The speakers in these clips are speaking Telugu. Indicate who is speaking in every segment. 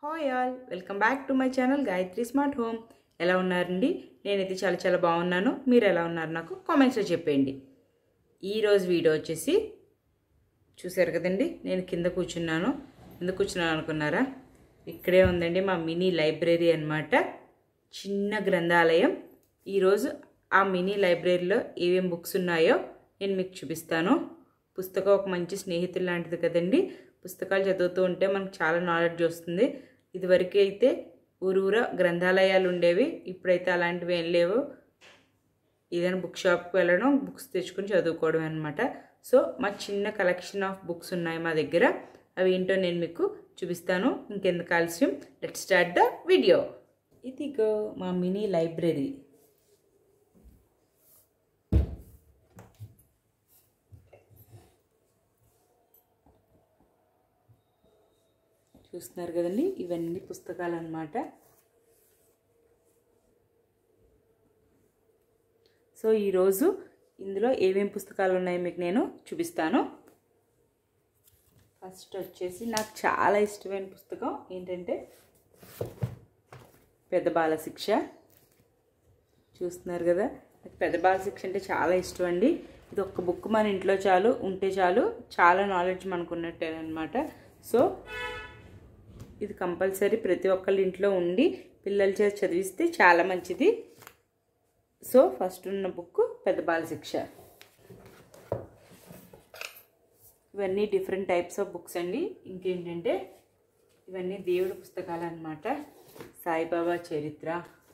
Speaker 1: hi all welcome back to my channel Gayatri smart home ఎలా ఉన్నారండి నేనైతే చాలా చాలా బాగున్నాను మీరు ఎలా ఉన్నారు నాకు కామెంట్స్లో చెప్పేయండి ఈరోజు వీడియో వచ్చేసి చూసారు కదండి నేను కింద కూర్చున్నాను కింద కూర్చున్నాను అనుకున్నారా ఇక్కడే ఉందండి మా మినీ లైబ్రరీ అన్నమాట చిన్న గ్రంథాలయం ఈరోజు ఆ మినీ లైబ్రరీలో ఏమేం బుక్స్ ఉన్నాయో నేను మీకు చూపిస్తాను పుస్తకం ఒక మంచి స్నేహితులు లాంటిది కదండి పుస్తకాలు చదువుతూ ఉంటే మనకు చాలా నాలెడ్జ్ వస్తుంది ఇదివరకు అయితే ఊరూర గ్రంథాలయాలు ఉండేవి ఇప్పుడైతే అలాంటివి ఏం లేవు ఏదైనా బుక్ షాప్కి వెళ్ళడం బుక్స్ తెచ్చుకుని చదువుకోవడం అనమాట సో మా చిన్న కలెక్షన్ ఆఫ్ బుక్స్ ఉన్నాయి మా దగ్గర అవి ఏంటో నేను మీకు చూపిస్తాను ఇంకెందుకు ఆలస్యం లెట్ స్టార్ట్ ద వీడియో ఇదిగో మా మినీ లైబ్రరీ చూస్తున్నారు కదండి ఇవన్నీ పుస్తకాలు అన్నమాట సో ఈరోజు ఇందులో ఏమేం పుస్తకాలు ఉన్నాయో మీకు నేను చూపిస్తాను ఫస్ట్ వచ్చేసి నాకు చాలా ఇష్టమైన పుస్తకం ఏంటంటే పెద్ద బాల శిక్ష చూస్తున్నారు కదా నాకు పెద్ద బాల శిక్ష అంటే చాలా ఇష్టం అండి ఇది ఒక్క బుక్ మన ఇంట్లో చాలు ఉంటే చాలు చాలా నాలెడ్జ్ మనకు ఉన్నట్టే అనమాట సో ఇది కంపల్సరీ ప్రతి ఒక్కళ్ళ ఇంట్లో ఉండి పిల్లల చేత చదివిస్తే చాలా మంచిది సో ఫస్ట్ ఉన్న బుక్ పెద్ద బాల శిక్ష ఇవన్నీ డిఫరెంట్ టైప్స్ ఆఫ్ బుక్స్ అండి ఇంకేంటంటే ఇవన్నీ దేవుడి పుస్తకాలు అనమాట సాయిబాబా చరిత్ర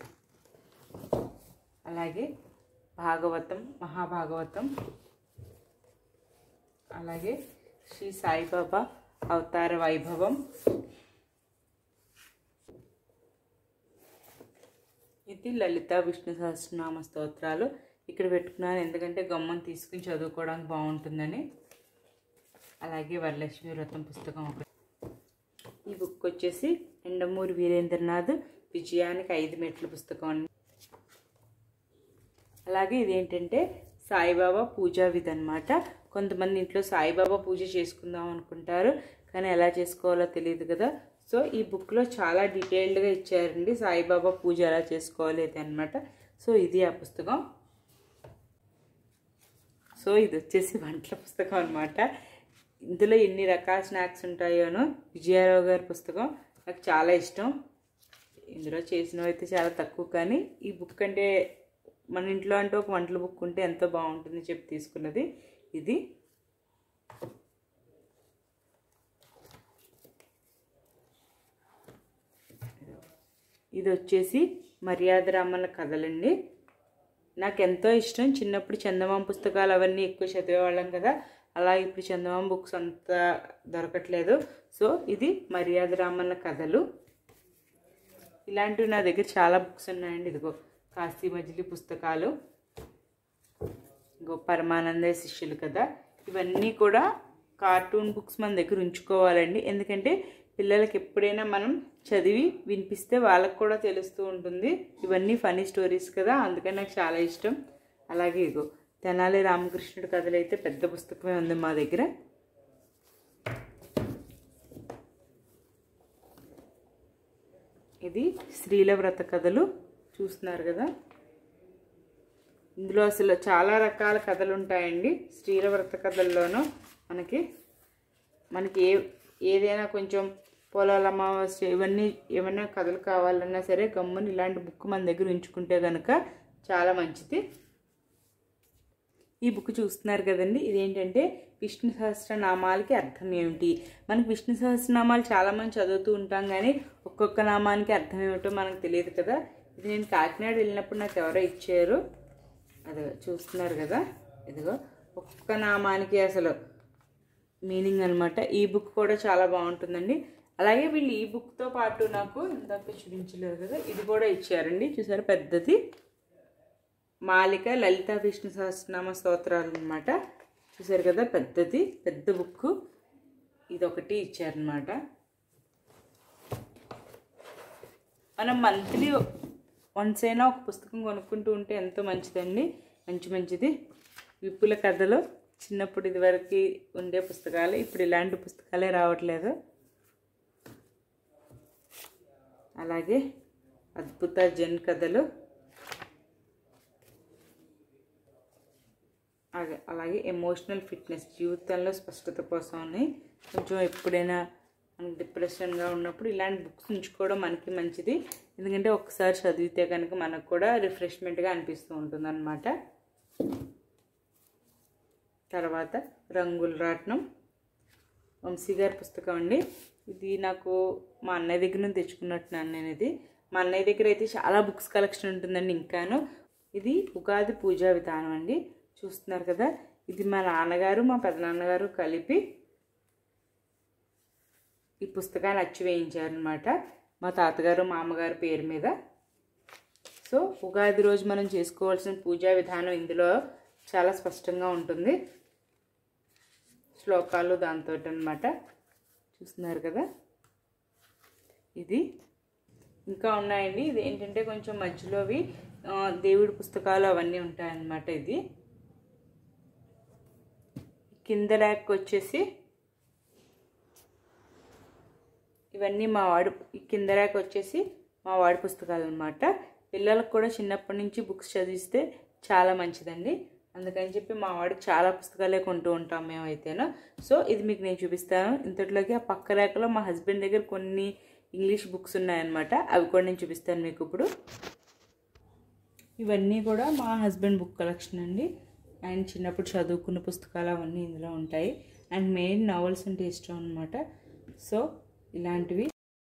Speaker 1: అలాగే భాగవతం మహాభాగవతం అలాగే శ్రీ సాయిబాబా అవతార వైభవం ఇది లలిత విష్ణు సహస్రనామ స్తోత్రాలు ఇక్కడ పెట్టుకున్నాను ఎందుకంటే గమ్మం తీసుకుని చదువుకోవడానికి బాగుంటుందని అలాగే వరలక్ష్మి వ్రతం పుస్తకం ఒకటి ఈ బుక్ వచ్చేసి ఎండమూరి వీరేంద్రనాథ్ విజయానికి ఐదు మెట్ల పుస్తకం అండి అలాగే ఇదేంటంటే సాయిబాబా పూజా విధి అనమాట కొంతమంది ఇంట్లో సాయిబాబా పూజ చేసుకుందాం అనుకుంటారు కానీ ఎలా చేసుకోవాలో తెలియదు కదా సో ఈ బుక్లో చాలా డీటెయిల్డ్గా ఇచ్చారండి సాయిబాబా పూజ ఎలా చేసుకోవాలి అది అనమాట సో ఇది ఆ పుస్తకం సో ఇది వచ్చేసి వంటల పుస్తకం అనమాట ఇందులో ఎన్ని రకాల స్నాక్స్ ఉంటాయోనో విజయారావు గారి పుస్తకం నాకు చాలా ఇష్టం ఇందులో చేసినవి అయితే చాలా తక్కువ కానీ ఈ బుక్ అంటే మన ఇంట్లో అంటే ఒక వంటల బుక్ ఉంటే ఎంతో బాగుంటుంది చెప్పి తీసుకున్నది ఇది ఇది వచ్చేసి మర్యాద రామన్న కథలండి నాకు ఎంతో ఇష్టం చిన్నప్పుడు చందమామ పుస్తకాలు అవన్నీ ఎక్కువ చదివేవాళ్ళం కదా అలా ఇప్పుడు చందమామ బుక్స్ అంత దొరకట్లేదు సో ఇది మర్యాద రామన్న కథలు ఇలాంటివి నా దగ్గర చాలా బుక్స్ ఉన్నాయండి ఇదిగో కాశీ మజిలీ పుస్తకాలు ఇంకో పరమానంద శిష్యులు కదా ఇవన్నీ కూడా కార్టూన్ బుక్స్ మన దగ్గర ఉంచుకోవాలండి ఎందుకంటే పిల్లలకి ఎప్పుడైనా మనం చదివి వినిపిస్తే వాళ్ళకు కూడా తెలుస్తూ ఉంటుంది ఇవన్నీ ఫనీ స్టోరీస్ కదా అందుకని నాకు చాలా ఇష్టం అలాగే ఇగో తెనాలి రామకృష్ణుడి కథలు అయితే పెద్ద పుస్తకమే ఉంది మా దగ్గర ఇది స్త్రీల వ్రత కథలు చూస్తున్నారు కదా ఇందులో అసలు చాలా రకాల కథలు ఉంటాయండి స్త్రీల వ్రత కథల్లోనూ మనకి మనకి ఏ ఏదైనా కొంచెం పొలాల అమావాస్య ఇవన్నీ ఏమైనా కథలు కావాలన్నా సరే గమ్ముని ఇలాంటి బుక్ మన దగ్గర ఉంచుకుంటే కనుక చాలా మంచిది ఈ బుక్ చూస్తున్నారు కదండి ఇదేంటంటే విష్ణు సహస్రనామాలకి అర్థం ఏమిటి మనకి విష్ణు సహస్రనామాలు చాలామంది చదువుతూ ఉంటాం కానీ ఒక్కొక్క నామానికి అర్థం ఏమిటో మనకు తెలియదు కదా ఇది నేను కాకినాడ వెళ్ళినప్పుడు నాకు ఎవరో ఇచ్చారు అదిగో చూస్తున్నారు కదా ఇదిగో ఒక్కొక్క నామానికి అసలు మీనింగ్ అనమాట ఈ బుక్ కూడా చాలా బాగుంటుందండి అలాగే వీళ్ళు ఈ బుక్తో పాటు నాకు ఇందాక చూపించలేదు కదా ఇది కూడా ఇచ్చారండి చూసారు పెద్దది మాలిక లలిత విష్ణు సహస్రనామ స్తోత్రాలు అనమాట చూసారు కదా పెద్దది పెద్ద బుక్ ఇది ఒకటి ఇచ్చారనమాట మనం మంత్లీ వన్స్ అయినా ఒక పుస్తకం కొనుక్కుంటూ ఉంటే ఎంతో మంచిదండి మంచి మంచిది విప్పుల కథలో చిన్నప్పుడు ఇదివరకు ఉండే పుస్తకాలు ఇప్పుడు ఇలాంటి పుస్తకాలే రావట్లేదు అలాగే అద్భుత జన్ కథలు అలాగే అలాగే ఎమోషనల్ ఫిట్నెస్ జీవితంలో స్పష్టత కోసం ఉన్నాయి కొంచెం ఎప్పుడైనా మనకి డిప్రెషన్గా ఉన్నప్పుడు ఇలాంటి బుక్స్ ఉంచుకోవడం మనకి మంచిది ఎందుకంటే ఒకసారి చదివితే కనుక మనకు కూడా రిఫ్రెష్మెంట్గా అనిపిస్తూ ఉంటుంది అనమాట తర్వాత రంగుల రాట్నం వంశీ గారి పుస్తకం అండి ఇది నాకు మా అన్నయ్య దగ్గర నుంచి తెచ్చుకున్నట్టున్నాను నేను ఇది మా అన్నయ్య దగ్గర అయితే చాలా బుక్స్ కలెక్షన్ ఉంటుందండి ఇంకాను ఇది ఉగాది పూజా విధానం అండి చూస్తున్నారు కదా ఇది మా నాన్నగారు మా పెదనాన్నగారు కలిపి ఈ పుస్తకాన్ని అచ్చు వేయించారనమాట మా తాతగారు మా అమ్మగారి పేరు మీద సో ఉగాది రోజు మనం చేసుకోవాల్సిన పూజా విధానం ఇందులో చాలా స్పష్టంగా ఉంటుంది శ్లోకాలు దాంతో అనమాట చూస్తున్నారు కదా ఇది ఇంకా ఉన్నాయండి ఇది ఏంటంటే కొంచెం మధ్యలోవి ఆ, దేవుడి పుస్తకాలు అవన్నీ ఉంటాయన్నమాట ఇది కింద ర్యాక్ వచ్చేసి ఇవన్నీ మా వాడు ఈ కింద ర్యాక్ వచ్చేసి మా వాడి పుస్తకాలు అనమాట పిల్లలకు కూడా చిన్నప్పటి నుంచి బుక్స్ చదివిస్తే చాలా మంచిదండి అందుకని చెప్పి మా వాడికి చాలా పుస్తకాలే కొంటూ ఉంటాం మేమైతేను సో ఇది మీకు నేను చూపిస్తాను ఇంతట్లోకి ఆ పక్క ర్యాక్లో మా హస్బెండ్ దగ్గర కొన్ని ఇంగ్లీష్ బుక్స్ ఉన్నాయన్నమాట అవి కూడా నేను చూపిస్తాను మీకు ఇప్పుడు ఇవన్నీ కూడా మా హస్బెండ్ బుక్ కలెక్షన్ అండి అండ్ చిన్నప్పుడు చదువుకున్న పుస్తకాలు అవన్నీ ఇందులో ఉంటాయి అండ్ మెయిన్ నావెల్స్ అంటే ఇష్టం అనమాట సో ఇలాంటివి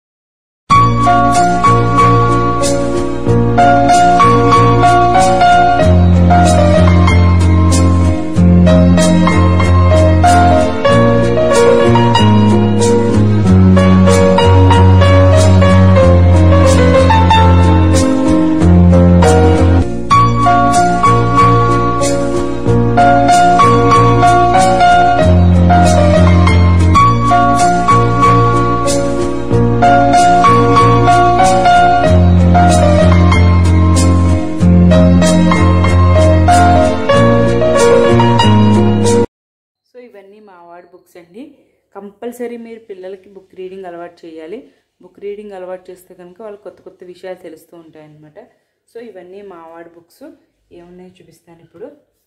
Speaker 1: సో ఇవన్నీ మా వాడి బుక్స్ అండి కంపల్సరీ మీరు పిల్లలకి బుక్ రీడింగ్ అలవాటు చేయాలి బుక్ రీడింగ్ అలవాటు చేస్తే కనుక వాళ్ళకి కొత్త కొత్త విషయాలు తెలుస్తూ ఉంటాయన్నమాట సో ఇవన్నీ మా వాడి బుక్స్ ఏమున్నాయో చూపిస్తాను ఇప్పుడు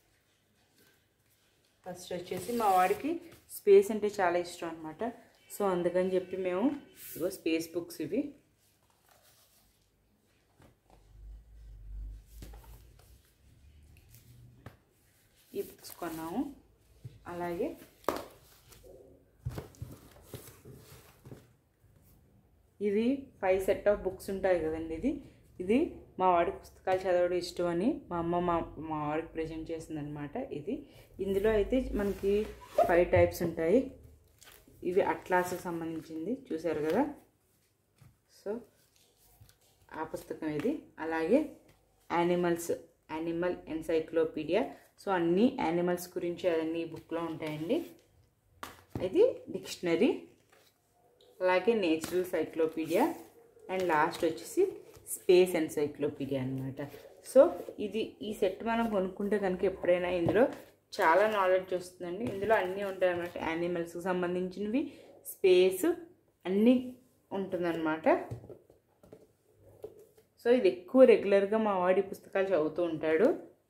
Speaker 1: ఫస్ట్ వచ్చేసి మా వాడికి స్పేస్ అంటే చాలా ఇష్టం అనమాట సో అందుకని చెప్పి మేము ఇగో స్పేస్ బుక్స్ ఇవి ఈ బుక్స్ కొన్నాము అలాగే ఇది ఫైవ్ సెట్ ఆఫ్ బుక్స్ ఉంటాయి కదండి ఇది ఇది మా వాడికి పుస్తకాలు చదవడం ఇష్టం అని మా అమ్మ మా మా వాడికి ప్రజెంట్ చేసిందనమాట ఇది ఇందులో అయితే మనకి ఫైవ్ టైప్స్ ఉంటాయి ఇవి అట్లాస్కి సంబంధించింది చూసారు కదా సో ఆ పుస్తకం ఇది అలాగే యానిమల్స్ యానిమల్ ఎన్సైక్లోపీడియా సో అన్ని యానిమల్స్ గురించి అవన్నీ ఈ బుక్లో ఉంటాయండి ఇది డిక్షనరీ అలాగే నేచురల్ సైక్లోపీడియా అండ్ లాస్ట్ వచ్చేసి స్పేస్ ఎన్సైక్లోపీడియా అనమాట సో ఇది ఈ సెట్ మనం కొనుక్కుంటే కనుక ఎప్పుడైనా ఇందులో చాలా నాలెడ్జ్ వస్తుందండి ఇందులో అన్నీ ఉంటాయి అన్నమాట యానిమల్స్కి సంబంధించినవి స్పేస్ అన్నీ ఉంటుందన్నమాట సో ఇది ఎక్కువ రెగ్యులర్గా మా వాడి పుస్తకాలు చదువుతూ ఉంటాడు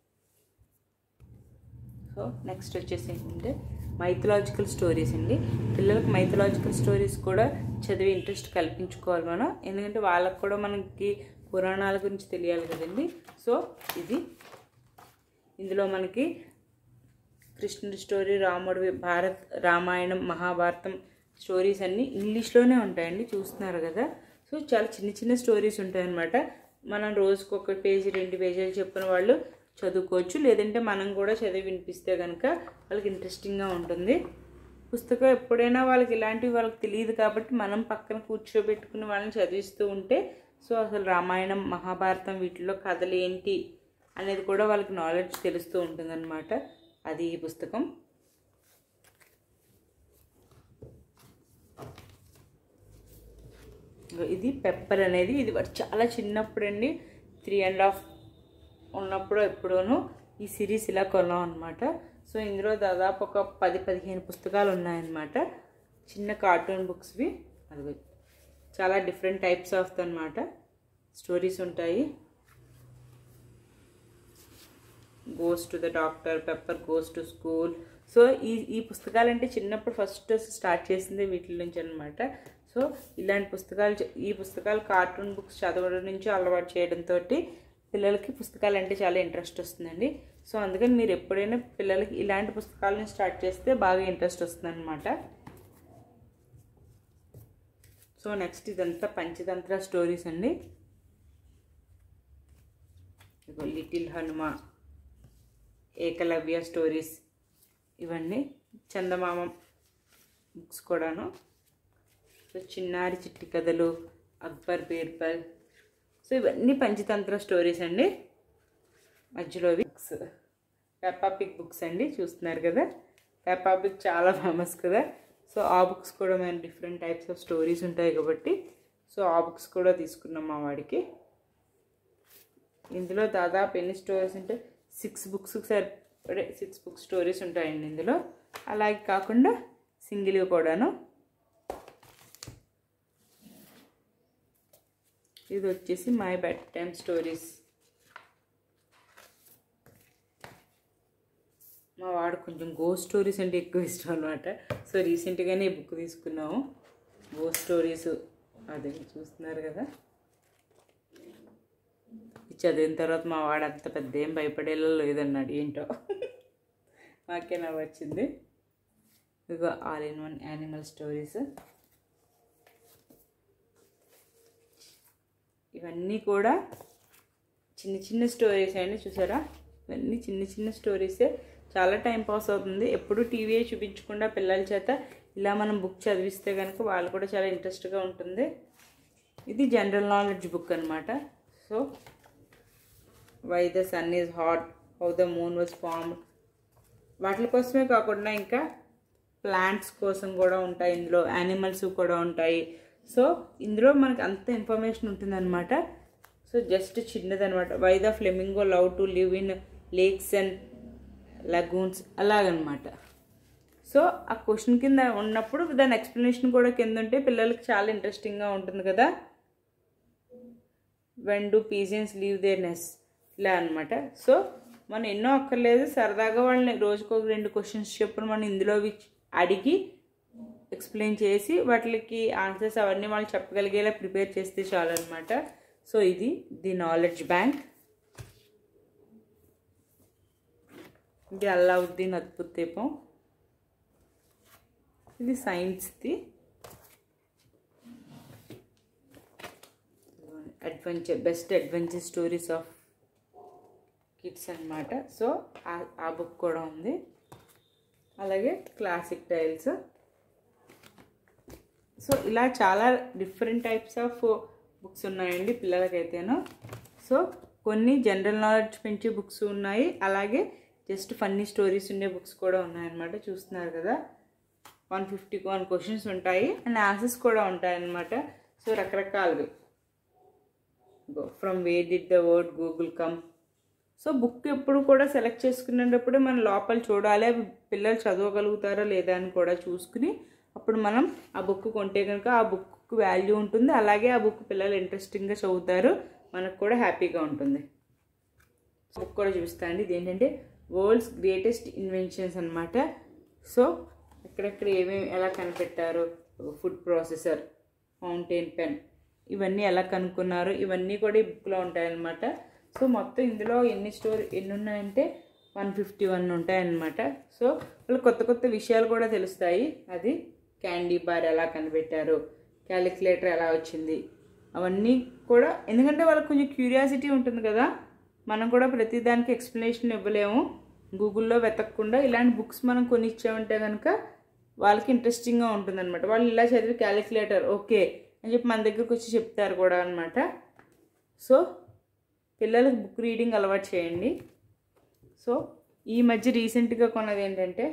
Speaker 1: సో నెక్స్ట్ వచ్చేసి ఏంటంటే మైథలాజికల్ స్టోరీస్ అండి పిల్లలకు మైథలాజికల్ స్టోరీస్ కూడా చదివి ఇంట్రెస్ట్ కల్పించుకోవాలి మనం ఎందుకంటే వాళ్ళకు కూడా మనకి పురాణాల గురించి తెలియాలి కదండి సో ఇది ఇందులో మనకి కృష్ణుడి స్టోరీ రాముడి భారత్ రామాయణం మహాభారతం స్టోరీస్ అన్నీ ఇంగ్లీష్లోనే ఉంటాయండి చూస్తున్నారు కదా సో చాలా చిన్న చిన్న స్టోరీస్ ఉంటాయన్నమాట మనం రోజుకు ఒక పేజీ రెండు పేజీలు చెప్పిన వాళ్ళు చదువుకోవచ్చు లేదంటే మనం కూడా చదివి వినిపిస్తే కనుక వాళ్ళకి ఇంట్రెస్టింగ్గా ఉంటుంది పుస్తకం ఎప్పుడైనా వాళ్ళకి ఇలాంటివి వాళ్ళకి తెలియదు కాబట్టి మనం పక్కన కూర్చోబెట్టుకుని వాళ్ళని చదివిస్తూ ఉంటే సో అసలు రామాయణం మహాభారతం వీటిలో కథలు ఏంటి అనేది కూడా వాళ్ళకి నాలెడ్జ్ తెలుస్తూ ఉంటుందన్నమాట అది ఈ పుస్తకం ఇగో ఇది పెప్పర్ అనేది ఇది వాడు చాలా చిన్నప్పుడు అండి త్రీ అండ్ హాఫ్ ఉన్నప్పుడు ఎప్పుడూను ఈ సిరీస్ ఇలా కొన్నాం అనమాట సో ఇందులో దాదాపు ఒక పది పదిహేను పుస్తకాలు ఉన్నాయన్నమాట చిన్న కార్టూన్ బుక్స్వి అదిగో చాలా డిఫరెంట్ టైప్స్ ఆఫ్ అనమాట స్టోరీస్ ఉంటాయి goes to the doctor Peppa goes to school so ఈ ఈ పుస్తకాలు అంటే చిన్నప్పుడు ఫస్ట్ స్టార్ట్ చేసింది వీటి నుంచి అనమాట సో ఇలాంటి పుస్తకాలు చ- ఈ పుస్తకాలు కార్టూన్ బుక్స్ చదవడం నుంచి అలవాటు చేయడంతో పిల్లలకి పుస్తకాలు అంటే చాలా ఇంట్రెస్ట్ వస్తుందండి సో అందుకని మీరు ఎప్పుడైనా పిల్లలకి ఇలాంటి పుస్తకాలను స్టార్ట్ చేస్తే బాగా ఇంట్రెస్ట్ వస్తుంది అనమాట సో నెక్స్ట్ ఇదంతా పంచతంత్ర స్టోరీస్ అండి ఇగో లిటిల్ హనుమ ఏకలవ్య స్టోరీస్ ఇవన్నీ చందమామ బుక్స్ కూడాను సో చిన్నారి చిట్టి కథలు అక్బర్ బీర్బల్ సో ఇవన్నీ పంచతంత్ర స్టోరీస్ అండి మధ్యలో బుక్స్ పెప్పా పిక్ బుక్స్ అండి చూస్తున్నారు కదా పెప్పా పిక్ చాలా ఫేమస్ కదా సో ఆ బుక్స్ కూడా మేము డిఫరెంట్ టైప్స్ ఆఫ్ స్టోరీస్ ఉంటాయి కాబట్టి సో ఆ బుక్స్ కూడా తీసుకున్నాం మా వాడికి ఇందులో దాదాపు ఎన్ని స్టోరీస్ అంటే సిక్స్ బుక్స్ సరిపడే సిక్స్ బుక్ స్టోరీస్ ఉంటాయండి ఇందులో అలాగే కాకుండా సింగిల్ కూడాను ఇది వచ్చేసి మై బెడ్ టైమ్ స్టోరీస్ మా వాడు కొంచెం గో స్టోరీస్ అంటే ఎక్కువ ఇష్టం అనమాట సో రీసెంట్గానే ఈ బుక్ తీసుకున్నాము గో స్టోరీస్ అదే చూస్తున్నారు కదా ఇది చదివిన తర్వాత మా వాడు అంత పెద్ద ఏం భయపడేలా లేదన్నాడు ఏంటో మాకే నవ్వు వచ్చింది ఇక all in one animal stories ఇవన్నీ కూడా చిన్న చిన్న స్టోరీస్ అండి చూసారా ఇవన్నీ చిన్న చిన్న స్టోరీసే చాలా టైం పాస్ అవుతుంది ఎప్పుడు టీవీ చూపించకుండా పిల్లల చేత ఇలా మనం బుక్ చదివిస్తే కనుక వాళ్ళు కూడా చాలా ఇంట్రెస్ట్గా ఉంటుంది ఇది జనరల్ నాలెడ్జ్ బుక్ అనమాట so why the sun is hot how the moon was form వాటి కోసమే కాకుండా ఇంకా ప్లాంట్స్ కోసం కూడా ఉంటాయి ఇందులో యానిమల్స్ కూడా ఉంటాయి సో ఇందులో మనకు అంత ఇన్ఫర్మేషన్ ఉంటుందన్నమాట సో జస్ట్ చిన్నదనమాట why the flamingo love to live in lakes and lagoons అలాగనమాట సో ఆ క్వశ్చన్ కింద ఉన్నప్పుడు దాని ఎక్స్ప్లెనేషన్ కూడా కింద ఉంటే పిల్లలకి చాలా ఇంట్రెస్టింగ్గా ఉంటుంది కదా when do pigeons leave their nest ఇలా అనమాట సో మనం ఎన్నో అక్కర్లేదు సరదాగా వాళ్ళని రోజుకు ఒక రెండు క్వశ్చన్స్ చెప్పును మనం ఇందులో వి- అడిగి ఎక్స్ప్లెయిన్ చేసి వాటికి ఆన్సర్స్ అవన్నీ వాళ్ళు చెప్పగలిగేలా ప్రిపేర్ చేస్తే చాలు అనమాట సో ఇది ది నాలెడ్జ్ బ్యాంక్ ఇది అల్లావుద్దీన్ అద్భుత దీపం ఇది సైన్స్ది adventure best adventure stories of kids అన్నమాట సో ఆ- ఆ బుక్ కూడా ఉంది అలాగే క్లాసిక్ టైల్స్ సో ఇలా చాలా డిఫరెంట్ టైప్స్ ఆఫ్ బుక్స్ ఉన్నాయండి పిల్లలకైతేను సో కొన్ని జనరల్ నాలెడ్జ్ పెంచే బుక్స్ ఉన్నాయి అలాగే జస్ట్ ఫన్నీ స్టోరీస్ ఉండే బుక్స్ కూడా ఉన్నాయన్నమాట చూస్తున్నారు కదా వన్ ఫిఫ్టీకి వన్ క్వశ్చన్స్ ఉంటాయి అండ్ ఆన్సర్స్ కూడా ఉంటాయన్నమాట సో రకరకాలవి from where did the word Google come so book ఎప్పుడు కూడా సెలెక్ట్ చేసుకునేటప్పుడు మనం లోపల చూడాలి అవి పిల్లలు చదవగలుగుతారా లేదా అని కూడా చూసుకుని అప్పుడు మనం ఆ బుక్ కొంటే కనుక ఆ బుక్ వాల్యూ ఉంటుంది అలాగే ఆ బుక్ పిల్లలు ఇంట్రెస్టింగ్గా చదువుతారు మనకు కూడా హ్యాపీగా ఉంటుంది బుక్ కూడా చూపిస్తా అండి ఇది ఏంటంటే వరల్డ్స్ గ్రేటెస్ట్ ఇన్వెన్షన్స్ అనమాట సో ఎక్కడెక్కడ ఏమేమి ఎలా కనిపెట్టారు ఫుడ్ ప్రాసెసర్ ఫౌంటైన్ పెన్ ఇవన్నీ ఎలా కనుక్కున్నారు ఇవన్నీ కూడా ఈ బుక్లో ఉంటాయన్నమాట సో మొత్తం ఇందులో ఎన్ని స్టోరీ ఎన్ని ఉన్నాయంటే వన్ ఫిఫ్టీ వన్ ఉంటాయన్నమాట సో వాళ్ళు కొత్త కొత్త విషయాలు కూడా తెలుస్తాయి అది క్యాండీ బార్ ఎలా కనిపెట్టారు క్యాలిక్యులేటర్ ఎలా వచ్చింది అవన్నీ కూడా ఎందుకంటే వాళ్ళకి కొంచెం క్యూరియాసిటీ ఉంటుంది కదా మనం కూడా ప్రతి దానికి ఎక్స్ప్లెనేషన్ ఇవ్వలేము గూగుల్లో వెతకకుండా ఇలాంటి బుక్స్ మనం కొని ఇచ్చామంటే కనుక వాళ్ళకి ఇంట్రెస్టింగ్గా ఉంటుందన్నమాట వాళ్ళు ఇలా చదివి క్యాలిక్యులేటర్ ఓకే అని చెప్పి మన దగ్గరకు వచ్చి చెప్తారు కూడా అనమాట సో పిల్లలకు బుక్ రీడింగ్ అలవాటు చేయండి సో ఈ మధ్య రీసెంట్గా కొన్నది ఏంటంటే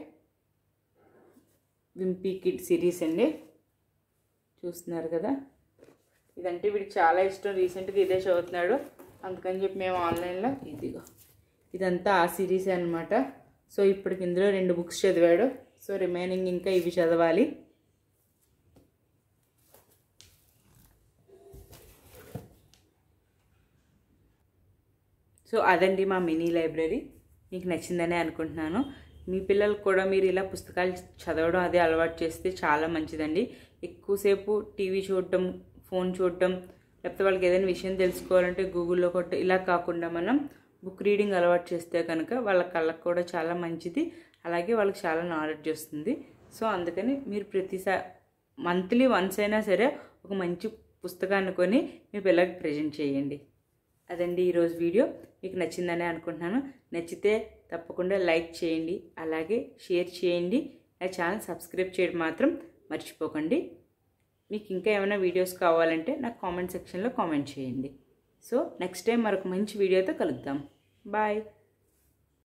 Speaker 1: వింపీ కిడ్ సిరీస్ అండి చూస్తున్నారు కదా ఇదంటే వీడికి చాలా ఇష్టం రీసెంట్గా ఇదే చదువుతున్నాడు అందుకని చెప్పి మేము ఆన్లైన్లో ఇదిగో ఇదంతా ఆ సిరీస్ అనమాట సో ఇప్పటికి ఇందులో రెండు బుక్స్ చదివాడు సో రిమైనింగ్ ఇంకా ఇవి చదవాలి సో అదండి మా మినీ లైబ్రరీ మీకు నచ్చిందనే అనుకుంటున్నాను మీ పిల్లలకు కూడా మీరు ఇలా పుస్తకాలు చదవడం అదే అలవాటు చేస్తే చాలా మంచిదండి ఎక్కువసేపు టీవీ చూడటం ఫోన్ చూడటం లేకపోతే వాళ్ళకి ఏదైనా విషయం తెలుసుకోవాలంటే గూగుల్లో కొట్ట ఇలా కాకుండా మనం బుక్ రీడింగ్ అలవాటు చేస్తే కనుక వాళ్ళ కళ్ళకు కూడా చాలా మంచిది అలాగే వాళ్ళకి చాలా నాలెడ్జ్ వస్తుంది సో అందుకని మీరు ప్రతిసారి మంత్లీ వన్స్ అయినా సరే ఒక మంచి పుస్తకాన్ని కొని మీ పిల్లలకి ప్రజెంట్ చేయండి అదండి ఈరోజు వీడియో మీకు నచ్చిందని అనుకుంటున్నాను నచ్చితే తప్పకుండా లైక్ చేయండి అలాగే షేర్ చేయండి నా ఛానల్ సబ్స్క్రైబ్ చేయడం మాత్రం మర్చిపోకండి మీకు ఇంకా ఏమైనా వీడియోస్ కావాలంటే నాకు కామెంట్ సెక్షన్లో కామెంట్ చేయండి సో నెక్స్ట్ టైం మరొక మంచి వీడియోతో కలుద్దాం బాయ్